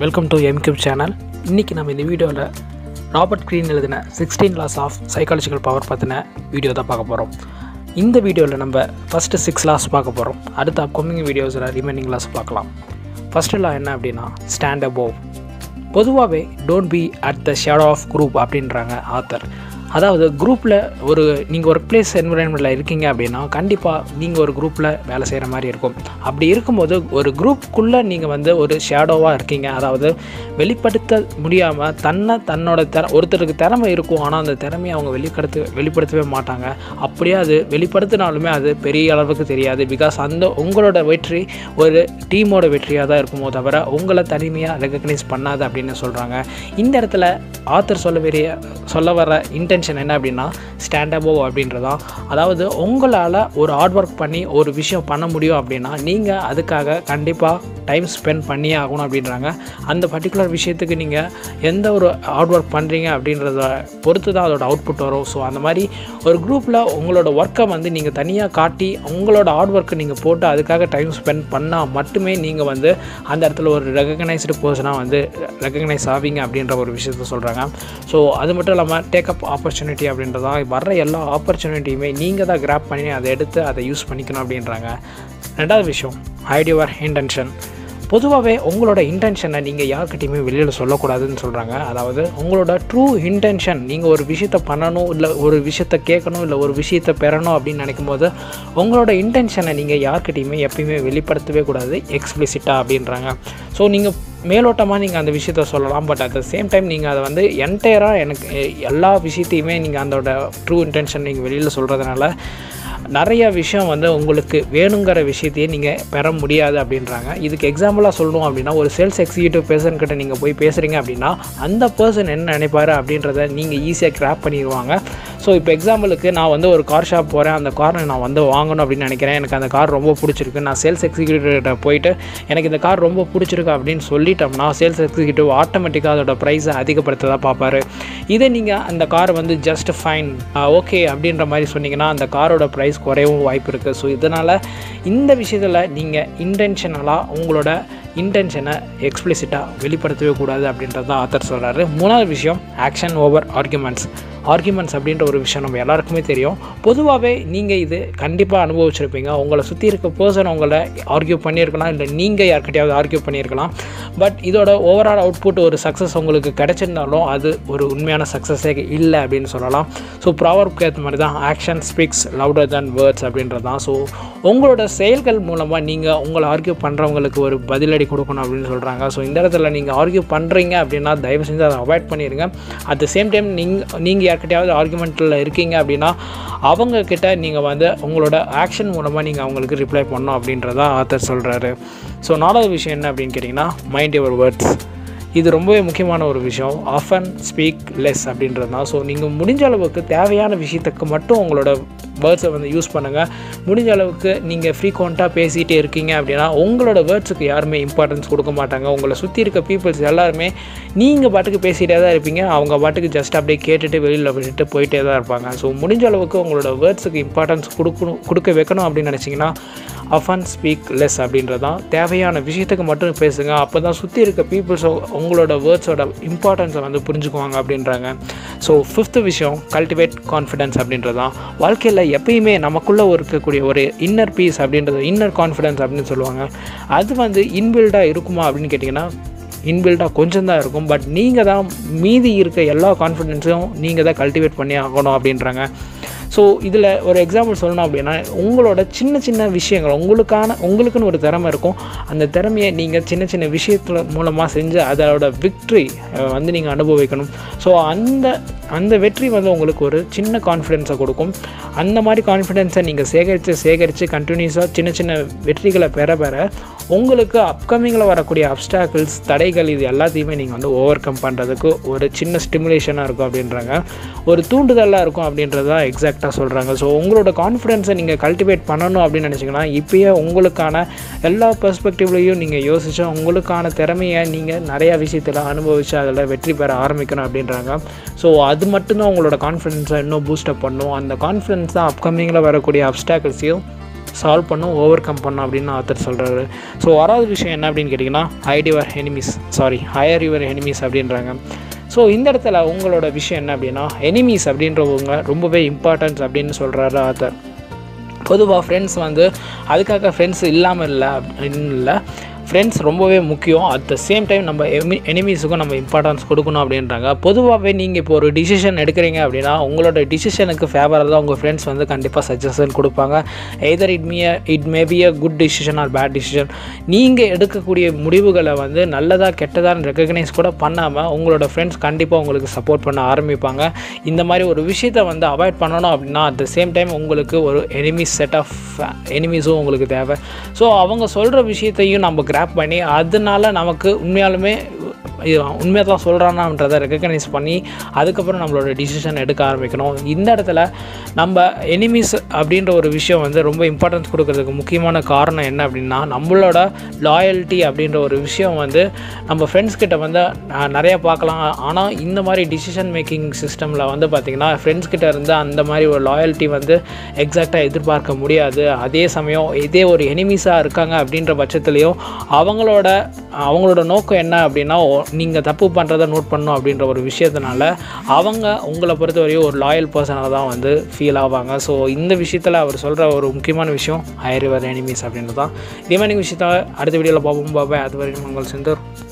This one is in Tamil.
வெல்கம் டு எம்கியூப் சேனல் இன்றைக்கி நம்ம இந்த வீடியோவில் ராபர்ட் க்ரீன் எழுதின sixteen laws of psychological power பற்றின வீடியோ தான் பார்க்க போகிறோம் இந்த வீடியோவில் நம்ம ஃபஸ்ட்டு சிக்ஸ் லாஸ் பார்க்க போகிறோம் அடுத்த அப்கமிங் வீடியோஸில் ரிமைனிங் லாஸ் பார்க்கலாம் ஃபஸ்ட்டு லா என்ன அப்படின்னா ஸ்டாண்ட் அபோவ் பொதுவாகவே don't be at the shadow of group அப்படின்றாங்க ஆத்தர் அதாவது குரூப்பில் ஒரு நீங்கள் ஒர்க் பிளேஸ் என்விரான்மெண்ட்டில் இருக்கீங்க அப்படின்னா கண்டிப்பாக நீங்கள் ஒரு குரூப்பில் வேலை செய்கிற மாதிரி இருக்கும் அப்படி இருக்கும்போது ஒரு குரூப்புக்குள்ளே நீங்கள் வந்து ஒரு ஷேடோவாக இருக்கீங்க அதாவது வெளிப்படுத்த முடியாமல் தன்னை தன்னோட திற ஒருத்தருக்கு திறமை இருக்கும் ஆனால் அந்த திறமையை அவங்க வெளிப்படுத்த வெளிப்படுத்தவே மாட்டாங்க அப்படியே அது வெளிப்படுத்தினாலுமே அது பெரிய அளவுக்கு தெரியாது பிகாஸ் அந்த உங்களோட வெற்றி ஒரு டீமோட வெற்றியாக தான் இருக்குமோ தவிர உங்களை தனிமையாக ரெகக்னைஸ் பண்ணாது அப்படின்னு சொல்கிறாங்க இந்த இடத்துல ஆத்தர் சொல்ல வேறிய சொல்ல வர இன்டென்ஷன் என்ன அப்படின்னா ஸ்டாண்டபோ அப்படின்றதான் அதாவது உங்களால் ஒரு ஹார்ட் ஒர்க் பண்ணி ஒரு விஷயம் பண்ண முடியும் அப்படின்னா நீங்கள் அதுக்காக கண்டிப்பாக டைம் ஸ்பெண்ட் பண்ணியே ஆகணும் அப்படின்றாங்க அந்த பர்டிகுலர் விஷயத்துக்கு நீங்கள் எந்த ஒரு ஹார்ட் ஒர்க் பண்ணுறீங்க அப்படின்றத பொறுத்து தான் அதோட அவுட்புட் வரும் ஸோ அந்த மாதிரி ஒரு குரூப்பில் உங்களோட ஒர்க்கை வந்து நீங்கள் தனியாக காட்டி உங்களோட ஹார்ட் ஒர்க்கை நீங்கள் போட்டு அதுக்காக டைம் ஸ்பெண்ட் பண்ணால் மட்டுமே நீங்கள் வந்து அந்த இடத்துல ஒரு ரெகக்னைஸ்டு பர்சனாக வந்து ரெகக்னைஸ் ஆவீங்க அப்படின்ற ஒரு விஷயத்த சொல்கிறாங்க ஸோ அது மட்டும் இல்லாமல் டேக்கப் ஆப்பர்ச்சுனிட்டி அப்படின்றதான் வர்ற எல்லா ஆப்பர்ச்சுனிட்டியுமே நீங்கள் தான் கிராப் பண்ணி அதை எடுத்து அதை யூஸ் பண்ணிக்கணும் அப்படின்றாங்க ரெண்டாவது விஷயம் ஹைட் யுவர் இன்டென்ஷன் பொதுவாகவே உங்களோட இன்டென்ஷனை நீங்கள் யார்கிட்டையுமே வெளியில் சொல்லக்கூடாதுன்னு சொல்கிறாங்க அதாவது உங்களோட ட்ரூ இன்டென்ஷன் நீங்கள் ஒரு விஷயத்த பண்ணணும் இல்லை ஒரு விஷயத்த கேட்கணும் இல்லை ஒரு விஷயத்த பெறணும் அப்படின்னு நினைக்கும் போது உங்களோட இன்டென்ஷனை நீங்கள் யார்கிட்டையுமே எப்பயுமே வெளிப்படுத்தவே கூடாது எக்ஸ்பிளிசிட்டாக அப்படின்றாங்க ஸோ நீங்கள் மேலோட்டமாக நீங்கள் அந்த விஷயத்த சொல்லலாம் but at the same time நீங்கள் அதை வந்து என்டையராக எனக்கு எல்லா விஷயத்தையுமே நீங்கள் அதோட ட்ரூ இன்டென்ஷன் நீங்கள் வெளியில் சொல்கிறதுனால நிறைய விஷயம் வந்து உங்களுக்கு வேணுங்கிற விஷயத்தையே நீங்கள் பெற முடியாது அப்படின்றாங்க இதுக்கு எக்ஸாம்பிளாக சொல்லணும் அப்படின்னா ஒரு சேல்ஸ் எக்ஸிக்யூட்டிவ் பர்சன் கிட்ட நீங்கள் போய் பேசுகிறீங்க அப்படின்னா அந்த பர்சன் என்ன நினைப்பார் அப்படின்றத நீங்கள் ஈஸியாக கிராப் பண்ணிடுவாங்க ஸோ இப்போ எக்ஸாம்பிளுக்கு நான் வந்து ஒரு கார் ஷாப் போகிறேன் அந்த காரை நான் வந்து வாங்கணும் அப்படின்னு நினைக்கிறேன் எனக்கு அந்த கார் ரொம்ப பிடிச்சிருக்கு நான் சேல்ஸ் எக்ஸிக்யூட்டிவ்கிட்ட போயிட்டு எனக்கு இந்த கார் ரொம்ப பிடிச்சிருக்கு அப்படின்னு சொல்லிட்டோம்னா சேல்ஸ் எக்ஸிக்யூட்டிவ் ஆட்டோமேட்டிக்காக அதோட ப்ரைஸை அதிகப்படுத்த தான் பார்ப்பாரு இதே நீங்கள் அந்த கார் வந்து ஜஸ்ட் ஃபைன் ஓகே அப்படின்ற மாதிரி சொன்னீங்கன்னா அந்த காரோட ப்ரைஸ் குறையவும் வாய்ப்பு இருக்குது ஸோ இதனால் இந்த விஷயத்தில் நீங்கள் இன்டென்ஷனலாக உங்களோட இன்டென்ஷனை எக்ஸ்பிளிசிட்டாக வெளிப்படுத்தவே கூடாது அப்படின்றது தான் ஆத்தர் சொல்கிறாரு மூணாவது விஷயம் ஆக்ஷன் ஓவர் ஆர்குமெண்ட்ஸ் ஆர்குமெண்ட்ஸ் அப்படின்ற ஒரு விஷயம் நம்ம எல்லாருக்குமே தெரியும் பொதுவாகவே நீங்கள் இது கண்டிப்பாக அனுபவிச்சிருப்பீங்க உங்களை சுற்றி இருக்க பர்சன் உங்களை ஆர்கியூ பண்ணியிருக்கலாம் இல்லை நீங்கள் யார்கிட்டயாவது ஆர்கியூ பண்ணியிருக்கலாம் பட் இதோட ஓவரால் அவுட்புட் ஒரு சக்ஸஸ் உங்களுக்கு கிடைச்சிருந்தாலும் அது ஒரு உண்மையான சக்ஸஸே இல்லை அப்படின்னு சொல்லலாம் ஸோ ப்ராவர்க்கு ஏற்ற மாதிரி தான் action speaks louder than words அப்படின்றது தான் ஸோ உங்களோட செயல்கள் மூலமாக நீங்கள் உங்களை ஆர்கியூ பண்ணுறவங்களுக்கு ஒரு பதிலடி கொடுக்கணும் அப்படின்னு சொல்கிறாங்க ஸோ இந்த இடத்துல நீங்கள் ஆர்கியூ பண்ணுறீங்க அப்படின்னா தயவு செஞ்சு அதை அவாய்ட் பண்ணிடுங்க அட் த சேம் டைம் நீங்கள் நீங்கள் யார்கிட்டயாவது ஆர்குமெண்ட்டில் இருக்கீங்க அப்படின்னா அவங்கக்கிட்ட நீங்கள் வந்து உங்களோட ஆக்ஷன் மூலமாக நீங்கள் அவங்களுக்கு ரிப்ளை பண்ணணும் அப்படின்றதா ஆத்தர் சொல்கிறாரு ஸோ நாலாவது விஷயம் என்ன அப்படின்னு கேட்டிங்கன்னா மைண்ட் யுவர் வேர்ட்ஸ் இது ரொம்பவே முக்கியமான ஒரு விஷயம் ஆஃபன் ஸ்பீக் லெஸ் அப்படின்றது தான் ஸோ நீங்கள் முடிஞ்ச அளவுக்கு தேவையான விஷயத்துக்கு மட்டும் உங்களோட வேர்ட்ஸை வந்து யூஸ் பண்ணுங்கள் முடிஞ்ச அளவுக்கு நீங்கள் ஃப்ரீக்வெண்ட்டாக பேசிகிட்டே இருக்கீங்க அப்படின்னா உங்களோட வேர்ட்ஸுக்கு யாருமே இம்பார்ட்டன்ஸ் கொடுக்க மாட்டாங்க உங்களை சுற்றி இருக்க பீப்புள்ஸ் எல்லாருமே நீங்கள் பாட்டுக்கு பேசிகிட்டே தான் இருப்பீங்க அவங்க பாட்டுக்கு ஜஸ்ட் அப்படியே கேட்டுட்டு வெளியில் விட்டுட்டு போயிட்டே தான் இருப்பாங்க ஸோ முடிஞ்ச அளவுக்கு உங்களோட வேர்ட்ஸுக்கு இம்பார்ட்டன்ஸ் கொடுக்கணும் கொடுக்க வைக்கணும் அப்படின்னு நினச்சிங்கன்னா அஃபன் ஸ்பீக் லெஸ் அப்படின்றது தான் தேவையான விஷயத்துக்கு மட்டும் பேசுங்க அப்போ தான் சுற்றி இருக்க பீப்புள்ஸோ உங்களோட வேர்ட்ஸோட இம்பார்ட்டன்ஸை வந்து புரிஞ்சுக்குவாங்க அப்படின்றாங்க ஸோ ஃபிஃப்த்து விஷயம் கல்டிவேட் கான்ஃபிடென்ஸ் அப்படின்றது தான் வாழ்க்கையில் எப்பயுமே நமக்குள்ளே இருக்கக்கூடிய ஒரு இன்னர் பீஸ் அப்படின்றது இன்னர் கான்ஃபிடென்ஸ் அப்படின்னு சொல்லுவாங்க அது வந்து இன்பில்டாக இருக்குமா அப்படின்னு கேட்டிங்கன்னா இன்பில்டாக கொஞ்சம் தான் இருக்கும் பட் நீங்கள் தான் மீதி இருக்க எல்லா கான்ஃபிடென்ஸும் நீங்கள் தான் கல்டிவேட் பண்ணி ஆகணும் அப்படின்றாங்க ஸோ இதில் ஒரு எக்ஸாம்பிள் சொல்லணும் அப்படின்னா உங்களோட சின்ன சின்ன விஷயங்கள் உங்களுக்கான உங்களுக்குன்னு ஒரு திறமை இருக்கும் அந்த திறமையை நீங்கள் சின்ன சின்ன விஷயத்தில் மூலமாக செஞ்சு அதோட விக்ட்ரி வந்து நீங்கள் அனுபவிக்கணும் ஸோ அந்த அந்த வெற்றி வந்து உங்களுக்கு ஒரு சின்ன கான்ஃபிடென்ஸை கொடுக்கும் அந்த மாதிரி கான்ஃபிடென்ஸை நீங்கள் சேகரித்து சேகரித்து கண்டினியூஸாக சின்ன சின்ன வெற்றிகளை பெற பெற உங்களுக்கு அப்கமிங்கில் வரக்கூடிய அப்டாக்கிள்ஸ் தடைகள் இது எல்லாத்தையுமே நீங்கள் வந்து ஓவர் கம் பண்ணுறதுக்கு ஒரு சின்ன ஸ்டிமுலேஷனாக இருக்கும் அப்படின்றாங்க ஒரு தூண்டுதலாக இருக்கும் அப்படின்றது தான் எக்ஸாக்டாக சொல்கிறாங்க ஸோ உங்களோட கான்ஃபிடென்ஸை நீங்கள் கல்டிவேட் பண்ணணும் அப்படின்னு நினச்சிங்கன்னா இப்போயே உங்களுக்கான எல்லா பெர்ஸ்பெக்டிவ்லையும் நீங்கள் யோசிச்சு உங்களுக்கான திறமையை நீங்கள் நிறையா விஷயத்தில் அனுபவித்து அதில் வெற்றி பெற ஆரம்பிக்கணும் அப்படின்றாங்க ஸோ அது மட்டும்தான் உங்களோட கான்ஃபிடென்ஸை இன்னும் பூஸ்டப் பண்ணும் அந்த கான்ஃபிடென்ஸ் தான் அப்கமிங்கில் வரக்கூடிய அப்டாக்கிள்ஸையும் சால்வ் பண்ணும் ஓவர் கம் பண்ணும் அப்படின்னு ஆத்தர் சொல்கிறாரு ஸோ வராத விஷயம் என்ன அப்படின்னு கேட்டிங்கன்னா hide your enemies sorry hire your enemies அப்படின்றாங்க ஸோ இந்த இடத்துல உங்களோட விஷயம் என்ன அப்படின்னா எனிமீஸ் அப்படின்றவங்க ரொம்பவே இம்பார்ட்டன்ஸ் அப்படின்னு சொல்கிறாரு ஆத்தர் பொதுவாக ஃப்ரெண்ட்ஸ் வந்து அதுக்காக ஃப்ரெண்ட்ஸ் இல்லாமல் இல்லை அப்படின்னு இல்லை ஃப்ரெண்ட்ஸ் ரொம்பவே முக்கியம் அட் த சேம் டைம் நம்ம எமி எனிமீஸுக்கும் நம்ம இம்பார்ட்டன்ஸ் கொடுக்கணும் அப்படின்றாங்க பொதுவாகவே நீங்கள் இப்போ ஒரு டிசிஷன் எடுக்கிறீங்க அப்படின்னா உங்களோட டிசிஷனுக்கு ஃபேவராக தான் உங்கள் ஃப்ரெண்ட்ஸ் வந்து கண்டிப்பாக சஜஷன் கொடுப்பாங்க either it me it may be a good decision or bad decision நீங்கள் எடுக்கக்கூடிய முடிவுகளை வந்து நல்லதா கெட்டதான்னு ரெக்கக்னைஸ் கூட பண்ணாமல் உங்களோட ஃப்ரெண்ட்ஸ் கண்டிப்பாக உங்களுக்கு சப்போர்ட் பண்ண ஆரம்பிப்பாங்க இந்த மாதிரி ஒரு விஷயத்தை வந்து அவாய்ட் பண்ணணும் அப்படின்னா அட் த சேம் டைம் உங்களுக்கு ஒரு எனிமீஸ் செட் ஆஃப் எனிமீஸும் உங்களுக்கு தேவை ஸோ அவங்க சொல்கிற விஷயத்தையும் நம்ம கிராப் பண்ணி அதனால நமக்கு உண்மையாலுமே உண்மையாக தான் சொல்கிறானான்றதை ரெக்கக்னைஸ் பண்ணி அதுக்கப்புறம் நம்மளோட டிசிஷன் எடுக்க ஆரம்பிக்கணும் இந்த இடத்துல நம்ம எனிமீஸ் அப்படின்ற ஒரு விஷயம் வந்து ரொம்ப இம்பார்ட்டன்ஸ் கொடுக்கறதுக்கு முக்கியமான காரணம் என்ன அப்படின்னா நம்மளோட லாயல்ட்டி அப்படின்ற ஒரு விஷயம் வந்து நம்ம ஃப்ரெண்ட்ஸ் கிட்ட வந்து அஹ், நிறைய பார்க்கலாம் ஆனால் இந்த மாதிரி டிசிஷன் மேக்கிங் சிஸ்டமில் வந்து பார்த்திங்கன்னா ஃப்ரெண்ட்ஸ் கிட்ட இருந்து அந்த மாதிரி ஒரு லாயல்ட்டி வந்து எக்ஸாக்டாக எதிர்பார்க்க முடியாது அதே சமயம் இதே ஒரு எனிமீஸாக இருக்காங்க அப்படின்ற பட்சத்துலேயும் அவங்களோட அவங்களோட நோக்கம் என்ன அப்படின்னா நீங்கள் தப்பு பண்ணுறதை நோட் பண்ணணும் அப்படின்ற ஒரு விஷயத்தினால அவங்க உங்களை பொறுத்தவரையும் ஒரு லாயல் பர்சனாக தான் வந்து ஃபீல் ஆவாங்க ஸோ இந்த விஷயத்தில் அவர் சொல்கிற ஒரு முக்கியமான விஷயம் ஹையர் யுவர் எனிமீஸ் அப்படின்றது தான் ரிமைனிங் விஷயத்த அடுத்த வீடியோவில் பார்ப்போம் பாபாய் அது வரைக்கும் உங்கள் செந்தூர்